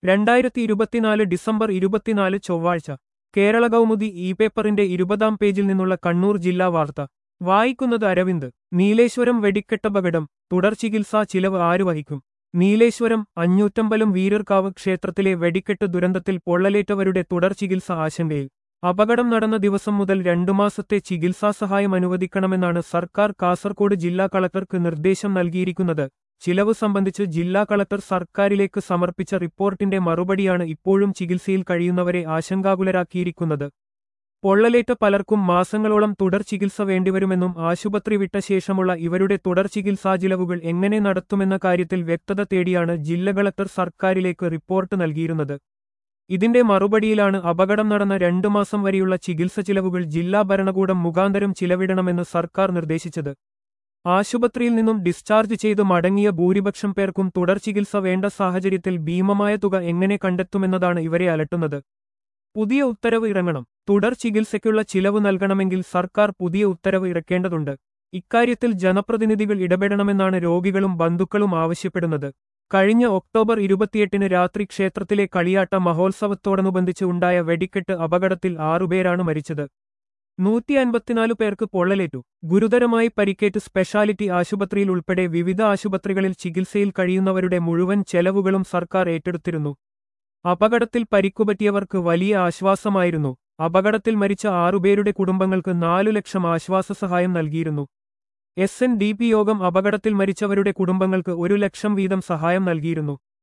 രണ്ടായിരത്തി ഇരുപത്തിനാല് ഡിസംബർ ഇരുപത്തിനാല് ചൊവ്വാഴ്ച കേരള കൗമുദി ഇ പേപ്പറിന്റെ ഇരുപതാം പേജിൽ നിന്നുള്ള കണ്ണൂർ ജില്ലാ വാർത്ത വായിക്കുന്നത് അരവിന്ദ് നീലേശ്വരം വെടിക്കെട്ടപകടം തുടർ ചികിത്സാ ചിലവ് ആര് വഹിക്കും നീലേശ്വരം അഞ്ഞൂറ്റമ്പലം വീരർക്കാവ് ക്ഷേത്രത്തിലെ വെടിക്കെട്ട് ദുരന്തത്തിൽ പൊള്ളലേറ്റവരുടെ തുടർ ചികിത്സ ആശങ്കയിൽ അപകടം നടന്ന ദിവസം മുതൽ രണ്ടു മാസത്തെ ചികിത്സാ സഹായം അനുവദിക്കണമെന്നാണ് സർക്കാർ കാസർകോട് ജില്ലാ കളക്ടർക്ക് നിർദ്ദേശം നൽകിയിരിക്കുന്നത് ചിലവ് സംബന്ധിച്ച് ജില്ലാ കളക്ടർ സർക്കാരിലേക്ക് സമർപ്പിച്ച റിപ്പോർട്ടിന്റെ മറുപടിയാണ് ഇപ്പോഴും ചികിത്സയിൽ കഴിയുന്നവരെ ആശങ്കാകുലരാക്കിയിരിക്കുന്നത് പൊള്ളലേറ്റ പലർക്കും മാസങ്ങളോളം തുടർ ചികിത്സ വേണ്ടിവരുമെന്നും ആശുപത്രി വിട്ട ശേഷമുള്ള ഇവരുടെ തുടർ ചികിത്സാ ചിലവുകൾ എങ്ങനെ നടത്തുമെന്ന കാര്യത്തിൽ വ്യക്തത തേടിയാണ് ജില്ലാ കളക്ടർ സർക്കാരിലേക്ക് റിപ്പോർട്ട് നൽകിയിരുന്നത് ഇതിന്റെ മറുപടിയിലാണ് അപകടം നടന്ന രണ്ടു മാസം വരെയുള്ള ചികിത്സ ചിലവുകൾ ജില്ലാ ഭരണകൂടം മുഖാന്തരം ചിലവിടണമെന്ന് സർക്കാർ നിർദ്ദേശിച്ചത് ആശുപത്രിയിൽ നിന്നും ഡിസ്ചാർജ് ചെയ്ത് മടങ്ങിയ ഭൂരിപക്ഷം പേർക്കും തുടർ ചികിത്സ വേണ്ട സാഹചര്യത്തിൽ ഭീമമായ തുക എങ്ങനെ കണ്ടെത്തുമെന്നതാണ് ഇവരെ അലട്ടുന്നത് പുതിയ ഉത്തരവ് ഇറങ്ങണം തുടർ ചികിത്സയ്ക്കുള്ള ചിലവ് നൽകണമെങ്കിൽ സർക്കാർ പുതിയ ഉത്തരവ് ഇറക്കേണ്ടതുണ്ട് ഇക്കാര്യത്തിൽ ജനപ്രതിനിധികൾ ഇടപെടണമെന്നാണ് രോഗികളും ബന്ധുക്കളും ആവശ്യപ്പെടുന്നത് കഴിഞ്ഞ ഒക്ടോബർ ഇരുപത്തിയെട്ടിന് രാത്രി ക്ഷേത്രത്തിലെ കളിയാട്ട മഹോത്സവത്തോടനുബന്ധിച്ച് ഉണ്ടായ വെടിക്കെട്ട് അപകടത്തിൽ ആറുപേരാണ് മരിച്ചത് നൂറ്റി അൻപത്തിനാല് പേർക്ക് പൊള്ളലേറ്റു ഗുരുതരമായി പരിക്കേറ്റ് സ്പെഷ്യാലിറ്റി ആശുപത്രിയിൽ ഉൾപ്പെടെ വിവിധ ആശുപത്രികളിൽ ചികിത്സയിൽ കഴിയുന്നവരുടെ മുഴുവൻ ചെലവുകളും സർക്കാർ ഏറ്റെടുത്തിരുന്നു അപകടത്തിൽ പരിക്കുപറ്റിയവർക്ക് വലിയ ആശ്വാസമായിരുന്നു അപകടത്തിൽ മരിച്ച ആറുപേരുടെ കുടുംബങ്ങൾക്ക് നാലു ലക്ഷം ആശ്വാസ സഹായം നൽകിയിരുന്നു എസ് എൻ ഡി പി യോഗം അപകടത്തിൽ മരിച്ചവരുടെ കുടുംബങ്ങൾക്ക് ഒരു ലക്ഷം വീതം സഹായം നൽകിയിരുന്നു